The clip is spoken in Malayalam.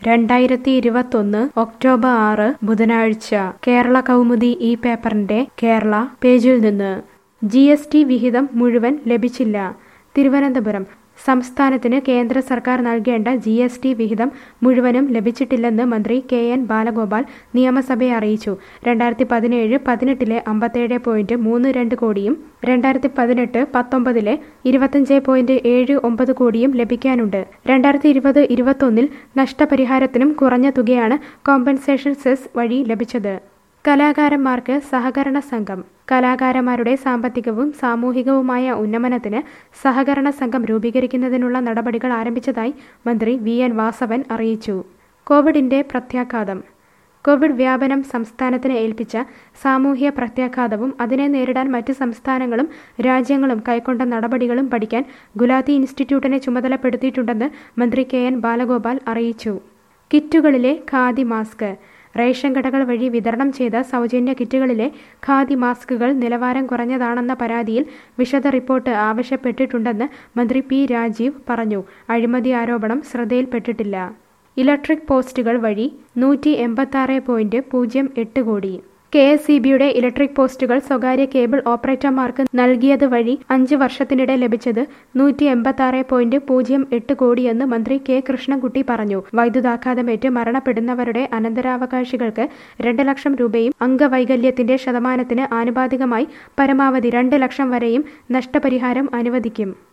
രണ്ടായിരത്തി ഇരുപത്തൊന്ന് ഒക്ടോബർ ആറ് ബുധനാഴ്ച കേരള കൗമുദി ഈ പേപ്പറിന്റെ കേരള പേജിൽ നിന്ന് ജി എസ് ടി വിഹിതം മുഴുവൻ ലഭിച്ചില്ല തിരുവനന്തപുരം സംസ്ഥാനത്തിന് കേന്ദ്ര സർക്കാർ നൽകേണ്ട ജി എസ് ടി വിഹിതം മുഴുവനും ലഭിച്ചിട്ടില്ലെന്ന് മന്ത്രി കെ എൻ ബാലഗോപാൽ നിയമസഭയെ അറിയിച്ചു രണ്ടായിരത്തി പതിനേഴ് പതിനെട്ടിലെ അമ്പത്തേഴ് പോയിന്റ് മൂന്ന് രണ്ട് കോടിയും രണ്ടായിരത്തി പതിനെട്ട് പത്തൊമ്പതിലെ ഇരുപത്തഞ്ച് പോയിന്റ് ഏഴ് ഒമ്പത് കോടിയും ലഭിക്കാനുണ്ട് രണ്ടായിരത്തി ഇരുപത് ഇരുപത്തൊന്നിൽ നഷ്ടപരിഹാരത്തിനും കുറഞ്ഞ തുകയാണ് കോമ്പൻസേഷൻ സെസ് വഴി ലഭിച്ചത് കലാകാരന്മാർക്ക് സഹകരണ സംഘം കലാകാരന്മാരുടെ സാമ്പത്തികവും സാമൂഹികവുമായ ഉന്നമനത്തിന് സഹകരണ സംഘം രൂപീകരിക്കുന്നതിനുള്ള നടപടികൾ ആരംഭിച്ചതായി മന്ത്രി വി എൻ വാസവൻ അറിയിച്ചു കോവിഡിന്റെ പ്രത്യാഘാതം കോവിഡ് വ്യാപനം സംസ്ഥാനത്തിന് ഏൽപ്പിച്ച സാമൂഹ്യ പ്രത്യാഘാതവും അതിനെ നേരിടാൻ മറ്റ് സംസ്ഥാനങ്ങളും രാജ്യങ്ങളും കൈക്കൊണ്ട നടപടികളും പഠിക്കാൻ ഗുലാത്തി ഇൻസ്റ്റിറ്റ്യൂട്ടിനെ ചുമതലപ്പെടുത്തിയിട്ടുണ്ടെന്ന് മന്ത്രി കെ എൻ ബാലഗോപാൽ അറിയിച്ചു കിറ്റുകളിലെ ഖാദി മാസ്ക് റേഷൻ കടകൾ വഴി വിതരണം ചെയ്ത സൗജന്യ കിറ്റുകളിലെ ഖാദി മാസ്കുകൾ നിലവാരം കുറഞ്ഞതാണെന്ന പരാതിയിൽ വിശദ റിപ്പോർട്ട് ആവശ്യപ്പെട്ടിട്ടുണ്ടെന്ന് മന്ത്രി പി രാജീവ് പറഞ്ഞു അഴിമതി ആരോപണം ശ്രദ്ധയിൽപ്പെട്ടിട്ടില്ല ഇലക്ട്രിക് പോസ്റ്റുകൾ വഴി നൂറ്റി എൺപത്തി പോയിന്റ് പൂജ്യം എട്ട് കോടി കെ എസ് ഇ ബിയുടെ ഇലക്ട്രിക് പോസ്റ്റുകൾ സ്വകാര്യ കേബിൾ ഓപ്പറേറ്റർമാർക്ക് നൽകിയത് വഴി അഞ്ച് വർഷത്തിനിടെ ലഭിച്ചത് നൂറ്റി എൺപത്തി ആറ് പോയിന്റ് പൂജ്യം എട്ട് കോടിയെന്ന് മന്ത്രി കെ കൃഷ്ണൻകുട്ടി പറഞ്ഞു വൈദ്യുതാഘാതമേറ്റ് മരണപ്പെടുന്നവരുടെ അനന്തരാവകാശികൾക്ക് രണ്ട് ലക്ഷം രൂപയും അംഗവൈകല്യത്തിന്റെ ശതമാനത്തിന് ആനുപാതികമായി പരമാവധി രണ്ട് ലക്ഷം വരെയും നഷ്ടപരിഹാരം അനുവദിക്കും